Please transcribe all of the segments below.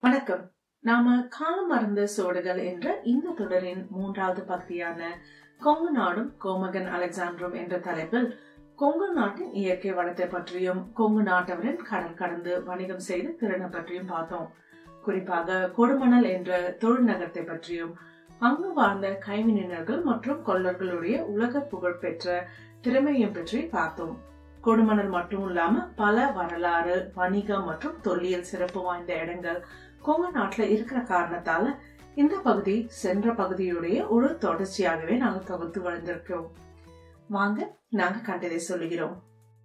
வணக்கம் நாம காலம் மறந்த சோடுகள் என்ற இந்த தொடரின் மூன்றாவது பகுதியான கொங்கு நாடும் கோமகன் அலெக்சாண்டரும் என்ற தலைப்பில் கொங்கு நாட்டின் இயற்கை வளத்தை பற்றியும் கொங்கு நாட்டவரின் கடல் கடந்து வணிகம் செய்து திறனை பற்றியும் பார்த்தோம் குறிப்பாக கொடுமணல் என்ற தொழில் நகரத்தை பற்றியும் அங்கு வாழ்ந்த கைவினைஞர்கள் மற்றும் கொள்ளர்களுடைய உலக புகழ்பெற்ற திறமையும் பற்றி பார்த்தோம் கொடுமணல் மட்டும் இல்லாம பல வரலாறு வணிகம் மற்றும் தொல்லியல் சிறப்பு வாய்ந்த இடங்கள் கொங்கு நாட்டுல இருக்கிற காரணத்தால இந்த பகுதி சென்ற பகுதியுடைய ஒரு தொடர்ச்சியாகவே நாங்க தொகுத்து வளர்ந்திருக்கிறோம் வாங்க நாங்க கண்டதை சொல்லுகிறோம்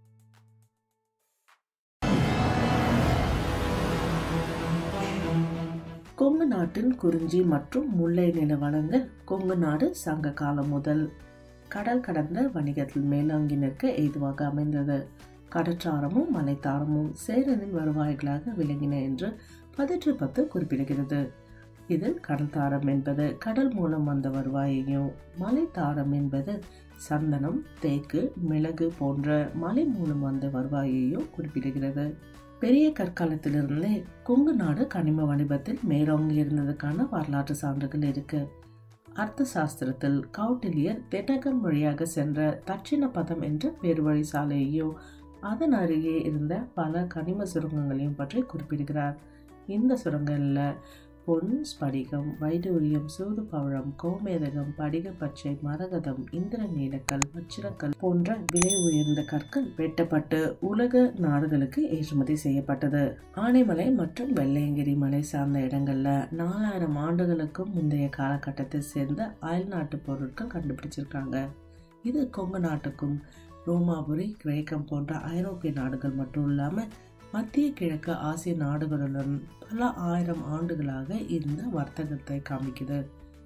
கொங்கு நாட்டின் குறிஞ்சி மற்றும் முல்லை நில வளங்கள் கொங்கு நாடு சங்க காலம் முதல் கடல் கடந்த வணிகத்தில் மேலோங்கி நிற்க ஏதுவாக அமைந்தது கடற்றாரமும் மலைத்தாரமும் சேரனின் வருவாய்களாக விளங்கின என்று பதிற்று பத்து குறிப்பிடுகிறது இதில் கடல் தாரம் என்பது கடல் மூலம் வந்த வருவாயையும் மலைத்தாரம் என்பது சந்தனம் தேக்கு மிளகு போன்ற மலை மூலம் வந்த வருவாயையும் குறிப்பிடுகிறது பெரிய கற்காலத்திலிருந்தே கொங்கு நாடு கனிம வணிபத்தில் மேலோங்கி இருந்ததுக்கான வரலாற்று சான்றுகள் இருக்கு அர்த்த சாஸ்திரத்தில் கௌட்டிலியர் தென்னகம் வழியாக சென்ற தட்சிண பதம் என்ற பேருவழி சாலையையும் அதன் அருகே இருந்த பல கனிம சுரங்கங்களையும் பற்றி குறிப்பிடுகிறார் இந்த சுரங்கங்களில் பொன் ஸ்படிகம் வைடூரியம் சூதுபவழம் கோமேதகம் படிக பச்சை மரகதம் இந்திர நீலக்கல் வச்சிரக்கல் போன்ற விலை உயர்ந்த கற்கள் வெட்டப்பட்டு உலக நாடுகளுக்கு ஏற்றுமதி செய்யப்பட்டது ஆனைமலை மற்றும் வெள்ளையங்கிரி மலை சார்ந்த இடங்கள்ல நாலாயிரம் ஆண்டுகளுக்கும் முந்தைய காலகட்டத்தை சேர்ந்த அயல் நாட்டு பொருட்கள் கண்டுபிடிச்சிருக்காங்க இது கொங்கு நாட்டுக்கும் ரோமாபுரி கிரேக்கம் போன்ற ஐரோப்பிய நாடுகள் மட்டும் இல்லாமல் மத்திய கிழக்கு ஆசிய நாடுகளுடன் பல ஆயிரம் ஆண்டுகளாக இருந்த வர்த்தகத்தை காமிக்குது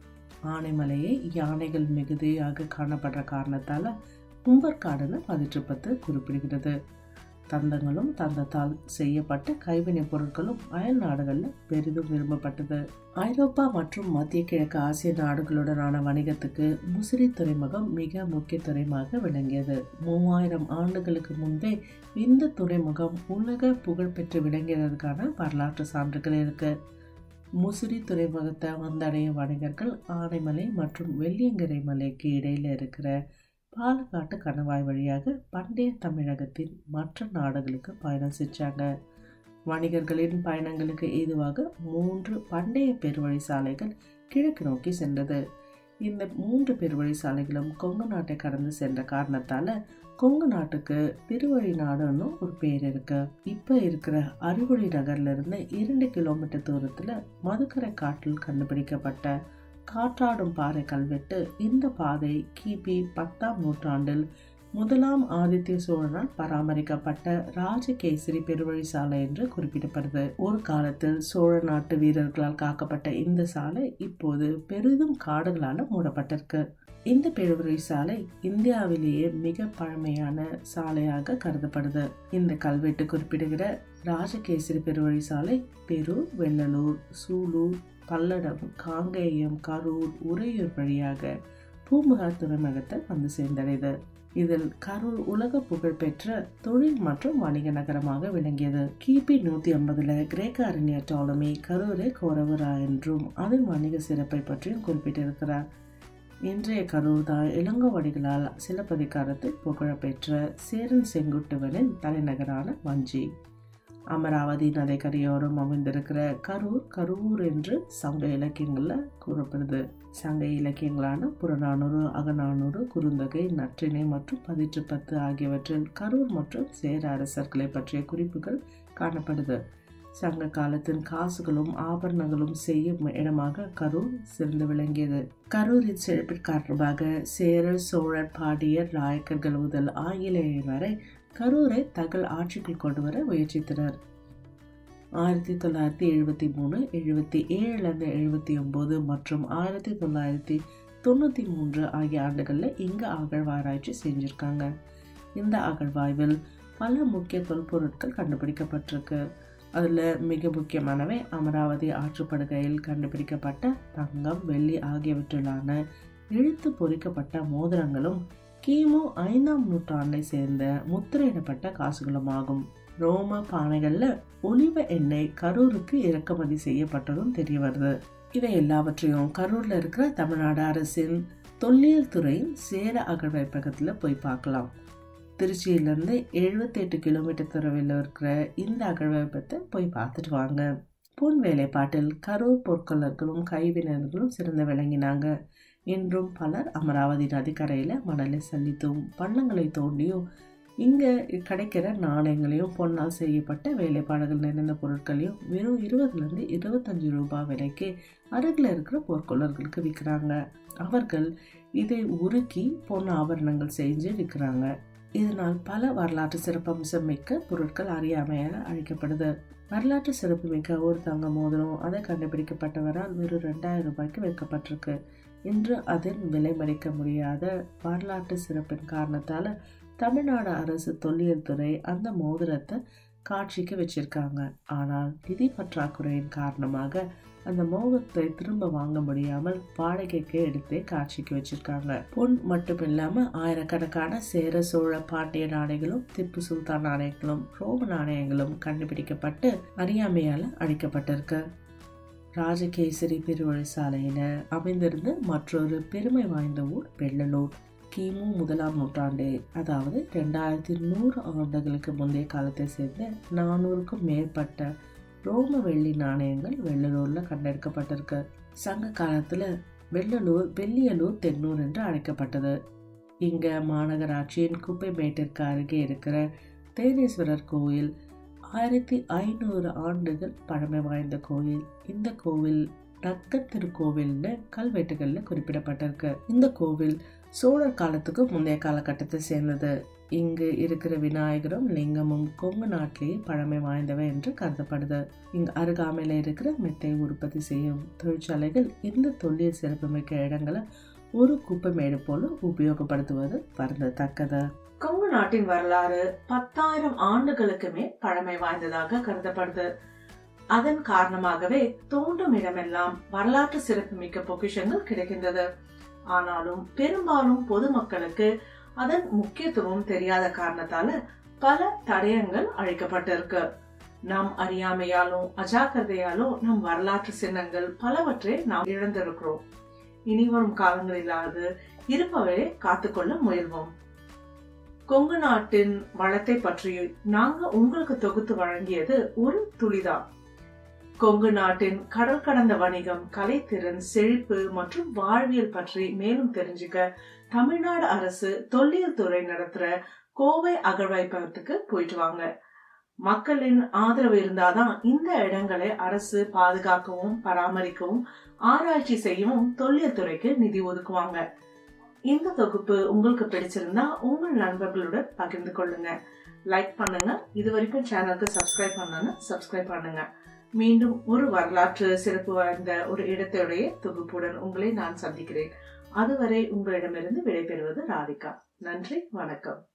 ஆனைமலையை யானைகள் மிகுதியாக காணப்படுற காரணத்தால கும்பற்காடுன்னு பதிற்று பத்து குறிப்பிடுகிறது தந்தங்களும் தந்தத்தால் செய்யப்பட்ட கைவினைப் பொருட்களும் அயல் நாடுகளில் பெரிதும் விரும்பப்பட்டது ஐரோப்பா மற்றும் மத்திய கிழக்கு ஆசிய நாடுகளுடனான வணிகத்துக்கு முசிறி துறைமுகம் மிக முக்கிய துறைமுகமாக விளங்கியது மூவாயிரம் ஆண்டுகளுக்கு முன்பே இந்த துறைமுகம் உலக புகழ்பெற்று விளங்கியதற்கான வரலாற்று சான்றுகள் இருக்கு முசிறி துறைமுகத்தை வந்தடைய வணிகர்கள் ஆனைமலை மற்றும் வெள்ளியங்கரை மலைக்கு இடையில இருக்கிற பாலக்காட்டு கணவாய் வழியாக பண்டைய தமிழகத்தின் மற்ற நாடுகளுக்கு பயணம் செஞ்சாங்க வணிகர்களின் பயணங்களுக்கு ஏதுவாக மூன்று பண்டைய பெருவழி சாலைகள் கிழக்கு நோக்கி சென்றது இந்த மூன்று பெருவழி சாலைகளும் கொங்கு நாட்டை கடந்து சென்ற காரணத்தால கொங்கு நாட்டுக்கு திருவழி நாடுன்னு ஒரு பேர் இருக்கு இப்ப இருக்கிற அறுவழி நகர்ல இருந்து இரண்டு கிலோமீட்டர் தூரத்துல மதுக்கரை காட்டில் கண்டுபிடிக்கப்பட்ட காற்றாடும் பாறை கல்வெட்டு இந்த பாதை கிபி பத்தாம் நூற்றாண்டில் முதலாம் ஆதித்ய சோழனால் பராமரிக்கப்பட்ட ராஜகேசரி பெருவழி சாலை என்று குறிப்பிடப்படுது ஒரு காலத்தில் சோழ நாட்டு வீரர்களால் காக்கப்பட்ட இந்த சாலை இப்போது பெரிதும் காடுகளால் மூடப்பட்டிருக்கு இந்த பெருவழி சாலை இந்தியாவிலேயே மிக பழமையான சாலையாக கருதப்படுது இந்த கல்வெட்டு குறிப்பிடுகிற ராஜகேசரி பெருவழி சாலை பெரு வெள்ளலூர் சூலூர் பல்லடம் காங்கேயம் கரூர் உறையூர் வழியாக பூம்புகார் துறைமுகத்தை வந்து சேர்ந்தடைது இதில் கரூர் உலக புகழ்பெற்ற தொழில் மற்றும் வணிக நகரமாக விளங்கியது கிபி நூத்தி ஐம்பதுல கிரேக்க அறிஞர் டாலமி கரூரை கோரவரா என்றும் அதன் வணிக சிறப்பை பற்றியும் குறிப்பிட்டிருக்கிறார் இன்றைய கரூர் தான் இளங்கோவடிகளால் சிலப்பதிகாரத்தில் புகழப்பெற்ற சேரன் செங்குட்டுவனின் தலைநகரான வஞ்சி அமராவதி நதைக்கரையோரம் அமைந்திருக்கிற கரூர் கரூர் என்று சங்க இலக்கியங்களில் கூறப்படுது சங்க இலக்கியங்களான புறநானூறு அகநானூறு குறுந்தொகை நற்றிணை மற்றும் பதிற்று பத்து ஆகியவற்றில் கரூர் மற்றும் சேர அரசர்களை பற்றிய குறிப்புகள் காணப்படுது சங்க காலத்தின் காசுகளும் ஆபரணங்களும் செய்யும் இடமாக கரூர் சிறந்து விளங்கியது கரூரின் செழிப்பின் காரணமாக சேரர் சோழர் பாடியர் நாயக்கர்கள் முதல் ஆங்கிலேயர் வரை கரூரை தங்கள் ஆட்சிக்குள் கொண்டு வர முயற்சித்தனர் ஆயிரத்தி தொள்ளாயிரத்தி எழுபத்தி மூணு எழுபத்தி ஏழுலேருந்து எழுபத்தி ஒம்பது மற்றும் ஆயிரத்தி தொள்ளாயிரத்தி தொண்ணூற்றி மூன்று ஆகிய ஆண்டுகளில் இங்கே அகழ்வாராய்ச்சி செஞ்சுருக்காங்க இந்த அகழ்வாய்வில் பல முக்கிய தொல்பொருட்கள் கண்டுபிடிக்கப்பட்டிருக்கு அதில் மிக முக்கியமானவை அமராவதி ஆற்றுப்படுகையில் கண்டுபிடிக்கப்பட்ட தங்கம் வெள்ளி ஆகியவற்றிலான இழுத்து பொறிக்கப்பட்ட மோதிரங்களும் கிமு ஐந்தாம் நூற்றாண்டை சேர்ந்த முத்திரையிடப்பட்ட காசுகளும் ஆகும் ரோம பானைகள்ல ஒலிவ எண்ணெய் கரூருக்கு இறக்குமதி செய்யப்பட்டதும் தெரிய வருது இவை எல்லாவற்றையும் கரூர்ல இருக்கிற தமிழ்நாடு அரசின் தொல்லியல் துறையின் சேர அகழ்வைப்பகத்துல போய் பார்க்கலாம் திருச்சியிலேருந்து எழுபத்தி எட்டு கிலோமீட்டர் தொலைவில் இருக்கிற இந்த அகழ்வைப்பத்தை போய் பார்த்துட்டு வாங்க பொன் வேலைப்பாட்டில் கரூர் பொற்கொள்ளர்களும் கைவினர்களும் சிறந்து விளங்கினாங்க இன்றும் பலர் அமராவதி நதிக்கரையில் மணலை சல்லித்தும் பள்ளங்களை தோண்டியும் இங்கே கிடைக்கிற நாணயங்களையும் பொன்னால் செய்யப்பட்ட வேலைப்பாடுகள் நிறைந்த பொருட்களையும் வெறும் இருபதுலேருந்து இருபத்தஞ்சு ரூபாய் விலைக்கு அருகில் இருக்கிற பொற்கொள்ளர்களுக்கு விற்கிறாங்க அவர்கள் இதை உருக்கி பொன் ஆபரணங்கள் செஞ்சு விற்கிறாங்க இதனால் பல வரலாற்று சிறப்பம்சம் மிக்க பொருட்கள் அறியாமையால் அழிக்கப்படுது வரலாற்று சிறப்பு மிக்க ஒரு தங்க மோதிரம் அதை கண்டுபிடிக்கப்பட்டவரால் வெறும் ரெண்டாயிரம் ரூபாய்க்கு விற்கப்பட்டிருக்கு இன்று அதன் விலை மதிக்க முடியாத வரலாற்று சிறப்பின் காரணத்தால் தமிழ்நாடு அரசு தொல்லியல் துறை அந்த மோதிரத்தை காட்சிக்கு வச்சிருக்காங்க ஆனால் நிதி பற்றாக்குறையின் காரணமாக அந்த மோகத்தை திரும்ப வாங்க முடியாமல் வாடகைக்கு எடுத்தே காட்சிக்கு வச்சிருக்காங்க பொன் மட்டும் இல்லாம ஆயிரக்கணக்கான சேர சோழ பாண்டிய நாணயங்களும் திப்பு சுல்தான் நாணயங்களும் ரோம நாணயங்களும் கண்டுபிடிக்கப்பட்டு அறியாமையால அழிக்கப்பட்டிருக்கு ராஜகேசரி பெருவழி சாலையில அமைந்திருந்த மற்றொரு பெருமை வாய்ந்த ஊர் வெள்ளலூர் கிமு முதலாம் நூற்றாண்டு அதாவது ரெண்டாயிரத்தி நூறு ஆண்டுகளுக்கு முந்தைய காலத்தை சேர்ந்த நானூறுக்கும் மேற்பட்ட ரோம வெள்ளி நாணயங்கள் வெள்ளலூர்ல கண்டெடுக்கப்பட்டிருக்கு சங்க காலத்துல வெள்ளலூர் வெள்ளியலூர் தென்னூர் என்று அழைக்கப்பட்டது இங்க மாநகராட்சியின் குப்பை மேட்டிற்கு அருகே இருக்கிற தேனீஸ்வரர் கோயில் ஆயிரத்தி ஐநூறு ஆண்டுகள் பழமை வாய்ந்த கோயில் இந்த கோவில் நக்க திருக்கோவில்னு கல்வெட்டுகள்ல குறிப்பிடப்பட்டிருக்கு இந்த கோவில் சோழர் காலத்துக்கு முந்தைய காலகட்டத்தை சேர்ந்தது இங்கு இருக்கிற விநாயகரும் லிங்கமும் கொங்கு நாட்டிலேயே பழமை வாய்ந்தவை என்று கருதப்படுது இங்கு அருகாமையில் இருக்கிற மெத்தை உற்பத்தி செய்யும் தொழிற்சாலைகள் இந்த தொல்லியல் சிறப்புமிக்க இடங்களை ஒரு குப்பைமேடு போல உபயோகப்படுத்துவது வருந்தத்தக்கது கொங்கு நாட்டின் வரலாறு பத்தாயிரம் ஆண்டுகளுக்கு மேல் பழமை வாய்ந்ததாக கருதப்படுது அதன் காரணமாகவே தோண்டும் இடமெல்லாம் வரலாற்று சிறப்புமிக்க பொக்கிஷங்கள் கிடைக்கின்றது ஆனாலும் பெரும்பாலும் பொதுமக்களுக்கு அதன் முக்கியத்துவம் தெரியாத காரணத்தால பல தடயங்கள் அழிக்கப்பட்டிருக்கு நாம் அறியாமையாலும் அஜாக்கிரதையாலும் நம் வரலாற்று சின்னங்கள் பலவற்றை நாம் இழந்திருக்கிறோம் இனி வரும் காலங்களிலாவது இருப்பவரை காத்துக்கொள்ள முயல்வோம் கொங்கு நாட்டின் வளத்தை பற்றி நாங்க உங்களுக்கு தொகுத்து வழங்கியது ஒரு துளிதான் கொங்கு நாட்டின் கடல் கடந்த வணிகம் கலைத்திறன் செழிப்பு மற்றும் வாழ்வியல் பற்றி மேலும் தெரிஞ்சுக்க தமிழ்நாடு அரசு தொல்லியல் துறை நடத்துற கோவை அகழ்வாய்ப்பகத்துக்கு போயிட்டு வாங்க மக்களின் ஆதரவு இருந்தாதான் இந்த இடங்களை அரசு பாதுகாக்கவும் பராமரிக்கவும் ஆராய்ச்சி செய்யவும் தொல்லியல் துறைக்கு நிதி ஒதுக்குவாங்க இந்த தொகுப்பு உங்களுக்கு பிடிச்சிருந்தா உங்கள் நண்பர்களுடன் பகிர்ந்து கொள்ளுங்க லைக் பண்ணுங்க இது வரைக்கும் சேனலுக்கு சப்ஸ்கிரைப் பண்ணலன்னு சப்ஸ்கிரைப் பண்ணுங்க மீண்டும் ஒரு வரலாற்று சிறப்பு வாய்ந்த ஒரு இடத்துடைய தொகுப்புடன் உங்களை நான் சந்திக்கிறேன் அதுவரை உங்களிடமிருந்து விடைபெறுவது ராதிகா நன்றி வணக்கம்